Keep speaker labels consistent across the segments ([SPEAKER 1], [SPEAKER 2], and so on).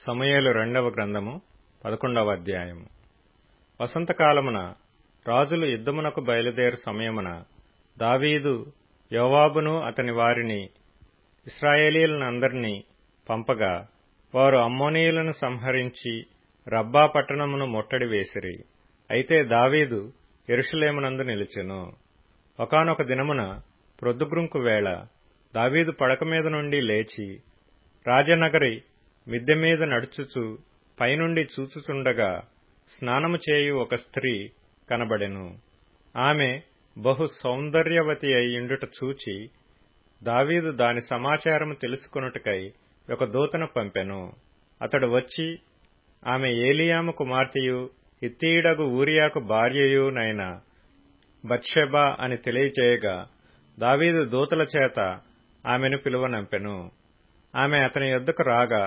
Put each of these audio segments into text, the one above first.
[SPEAKER 1] సమూయేలు రెండవ గ్రంథము పదకొండవ అధ్యాయము వసంతకాలమున రాజులు యుద్ధమునకు బయలుదేరు సమయమున దావీదు యోవాబును అతని వారిని ఇశ్రాయేలీలనందరినీ పంపగా వారు అమ్మోనీయులను సంహరించి రబ్బా పట్టణమును ముట్టడి వేసిరి అయితే దావీదు యెరూషలేమునందు నిలిచెను ఒకానొక దినమున ప్రొద్దుగ్రుంకు వేళ దావీదు పడక మీద నుండి లేచి రాజనగరి మిద్దె మీద నడుచుచు పైనుండి చూచుచుండగా స్నానము చేయు ఒక స్త్రీ కనబడెను ఆమె బహు సౌందర్యవతి అయ్యుండుట చూచి దావీదు దాని సమాచారము తెలుసుకొనుటకై ఒక దూతను పంపెను అతడు వచ్చి ఆమె ఏలియాము కుమార్తెయు హిత్తీయుడగు ఊరియాకు భార్యయునైన బత్షెబా అని తెలియచేయగా దావీదు దూతల చేత ఆమెను పిలువనంపెను ఆమె అతని యొద్దకు రాగా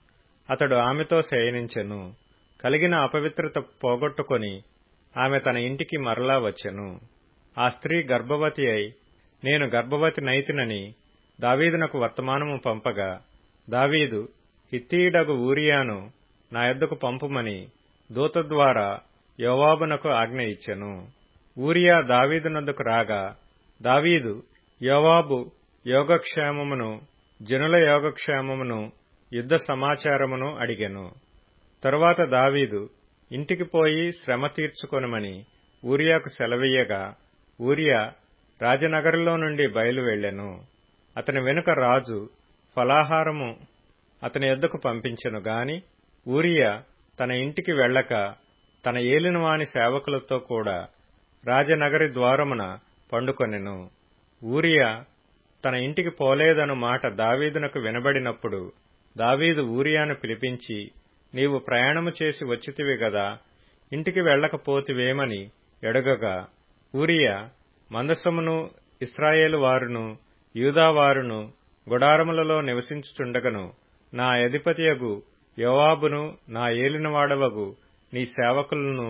[SPEAKER 1] అతడు ఆమెతో శయనించెను కలిగిన అపవిత్రత పోగొట్టుకొని ఆమె తన ఇంటికి మరలా వచ్చెను ఆ స్త్రీ గర్భవతి అయి నేను గర్భవతి నైతినని దావీదునకు వర్తమానము పంపగా దావీదు హిత్తీయుడగు ఊరియాను నా యొద్దకు పంపుమని దూత ద్వారా యోవాబునకు ఆజ్ఞ ఇచ్చెను ఊరియా దావీదునొద్దకు రాగా దావీదు యోవాబు యోగక్షేమమును జనుల యోగక్షేమమును యుద్ధ సమాచారమును అడిగెను తరువాత దావీదు ఇంటికి పోయి శ్రమ తీర్చుకొనమని ఊరియాకు సెలవీయగా ఊరియా రాజనగరులో నుండి బయలు వెళ్లెను అతని వెనుక రాజు ఫలాహారము అతని యొద్దకు పంపించెను గాని ఊరియా తన ఇంటికి వెళ్లక తన ఏలినవాని సేవకులతో కూడా రాజనగరి ద్వారమున పండుకొనెను ఊరియా తన ఇంటికి పోలేదను మాట దావీదునకు వినబడినప్పుడు దావీదు ఊరియాను పిలిపించి నీవు ప్రయాణము చేసి వచ్చితివి గదా ఇంటికి వెళ్లకపోతివేమని ఎడగగా ఊరియా మందసమును ఇస్రాయేలు వారును యూదావారును గుడారములలో నివసించుచుండగను నా అధిపతియగు యోవాబును నా ఏలినవాడవగు నీ సేవకులను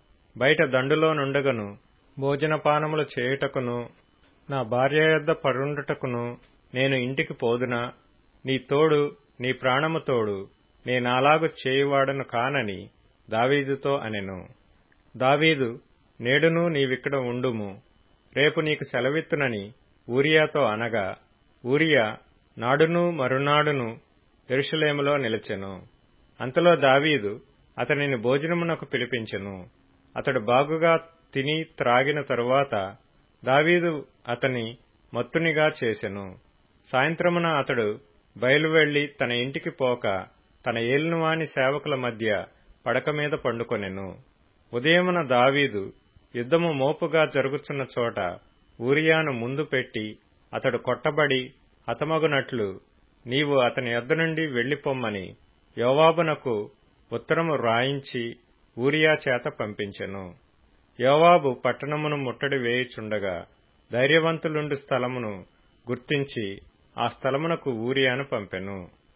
[SPEAKER 1] బయట దండులో నుండగను భోజనపానములు చేయుటకును నా భార్య యొద్ద పరుండుటకును నేను ఇంటికి పోదునా నీ తోడు నీ ప్రాణము తోడు నేనాలాగు చేయువాడను కానని దావీదుతో అనెను దావీదు నేడును నీవిక్కడ ఉండుము రేపు నీకు సెలవిత్తునని ఊరియాతో అనగా ఊరియా నాడును మరునాడును ఎరుషలేములో నిలిచెను అంతలో దావీదు అతనిని భోజనమునకు పిలిపించెను అతడు బాగుగా తిని త్రాగిన తరువాత దావీదు అతని మత్తునిగా చేసెను సాయంత్రమున అతడు బయలు వెళ్లి తన ఇంటికి పోక తన ఏలినవాని సేవకుల మధ్య పడక మీద పండుకొనెను ఉదయమున దావీదు యుద్ధము మోపుగా జరుగుతున్న చోట ఊరియాను ముందు పెట్టి అతడు కొట్టబడి హతమగునట్లు నీవు అతని యొద్ద నుండి వెళ్లిపొమ్మని యోవాబునకు ఉత్తరము రాయించి ఊరియా చేత పంపించెను యోవాబు పట్టణమును ముట్టడి వేయుచుండగా ధైర్యవంతులుండు స్థలమును గుర్తించి ఆ స్థలమునకు ఊరియాను పంపెను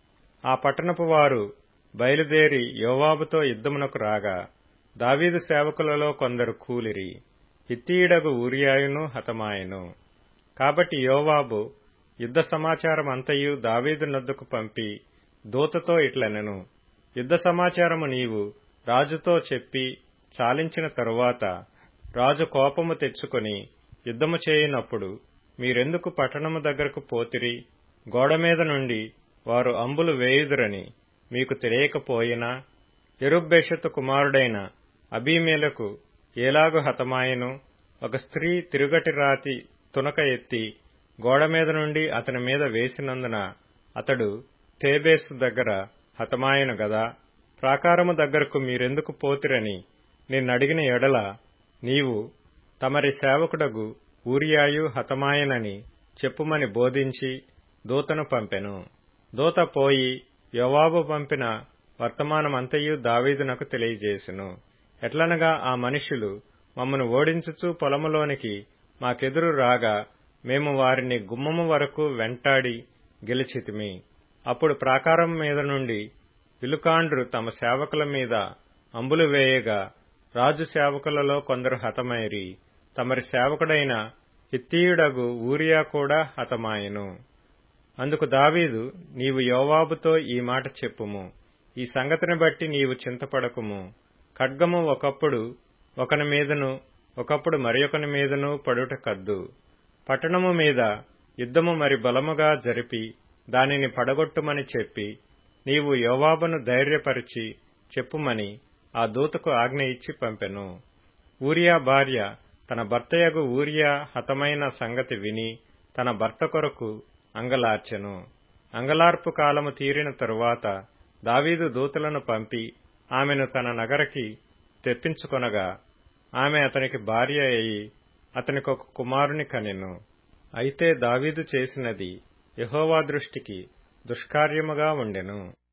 [SPEAKER 1] ఆ పట్టణపు వారు బయలుదేరి యోవాబుతో యుద్ధమునకు రాగా దావీదు సేవకులలో కొందరు కూలిరి హిత్తీయుడగు ఊరియాయును హతమాయెను కాబట్టి యోవాబు యుద్ధ సమాచారం అంతయు దావీదు నద్దుకు పంపి దూతతో ఇట్లనెను యుద్ధ సమాచారము నీవు రాజుతో చెప్పి చాలించిన తరువాత రాజు కోపము తెచ్చుకొని యుద్ధము చేయనప్పుడు మీరెందుకు పట్టణము దగ్గరకు పోతిరి గోడ మీద నుండి వారు అంబులు వేయుదురని మీకు తెలియకపోయినా ఎరుబ్బెషతు కుమారుడైన అబీమేలకు ఏలాగు హతమాయను ఒక స్త్రీ తిరుగటి రాతి తునక ఎత్తి గోడ మీద నుండి అతని మీద వేసినందున అతడు తేబేసు దగ్గర హతమాయను గదా ప్రాకారము దగ్గరకు మీరెందుకు పోతిరని నిన్నడిగిన ఎడల నీవు తమరి సేవకుడగు ఊరియాయు హతమాయనని చెప్పుమని బోధించి దూతను పంపెను దూత పోయి యోవాబు పంపిన వర్తమానమంతయు దావీదునకు తెలియజేసెను ఎట్లనగా ఆ మనుషులు మమ్మను ఓడించుచు పొలములోనికి మాకెదురు రాగా మేము వారిని గుమ్మము వరకు వెంటాడి గెలిచితిమి అప్పుడు ప్రాకారం మీద నుండి విలుకాండ్రు తమ సేవకుల మీద అంబులు వేయగా రాజు సేవకులలో కొందరు హతమైరి తమరి సేవకుడైన హిత్తీయుడగు ఊరియా కూడా హతమాయెను అందుకు దావీదు నీవు యోవాబుతో ఈ మాట చెప్పుము ఈ సంగతిని బట్టి నీవు చింతపడకుము ఖడ్గము ఒకప్పుడు ఒకని మీదను ఒకప్పుడు మరియొకని మీదను పడుట కద్దు పట్టణము మీద యుద్ధము మరి బలముగా జరిపి దానిని పడగొట్టుమని చెప్పి నీవు యోవాబును ధైర్యపరిచి చెప్పుమని ఆ దూతకు ఆజ్ఞ ఇచ్చి పంపెను ఊరియా భార్య తన భర్తయగు ఊరియా హతమైన సంగతి విని తన భర్త కొరకు అంగలార్చెను అంగలార్పు కాలము తీరిన తరువాత దావీదు దూతలను పంపి ఆమెను తన నగరకి తెప్పించుకొనగా ఆమె అతనికి భార్య అయి అతనికొక కుమారుని కనెను అయితే దావీదు చేసినది యహోవా దృష్టికి దుష్కార్యముగా ఉండెను